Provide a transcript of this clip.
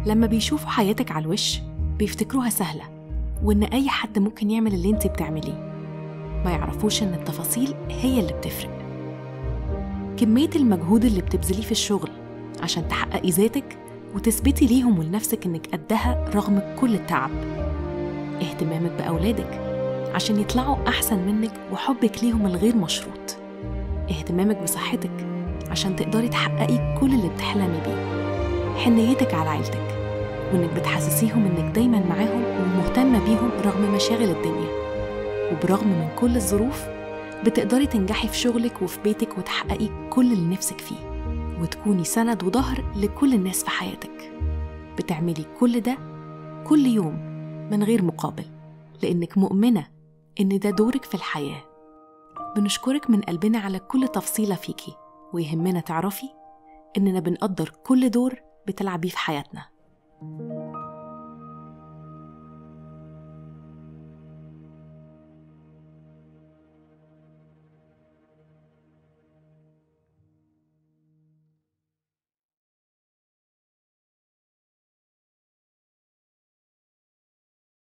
لما بيشوفوا حياتك على الوش بيفتكروها سهلة وإن أي حد ممكن يعمل اللي انت بتعمليه ما يعرفوش إن التفاصيل هي اللي بتفرق كمية المجهود اللي بتبذليه في الشغل عشان تحققي ذاتك وتثبتي ليهم ولنفسك إنك قدها رغم كل التعب اهتمامك بأولادك عشان يطلعوا أحسن منك وحبك ليهم الغير مشروط اهتمامك بصحتك عشان تقدري تحققي كل اللي بتحلمي بيه حنيتك على عيلتك وإنك بتحسسيهم إنك دايما معاهم ومهتمة بيهم رغم مشاغل الدنيا وبرغم من كل الظروف بتقدري تنجحي في شغلك وفي بيتك وتحققي كل اللي نفسك فيه وتكوني سند وظهر لكل الناس في حياتك بتعملي كل ده كل يوم من غير مقابل لأنك مؤمنة إن ده دورك في الحياة بنشكرك من قلبنا على كل تفصيلة فيكي ويهمنا تعرفي إننا بنقدر كل دور بتلعبيه في حياتنا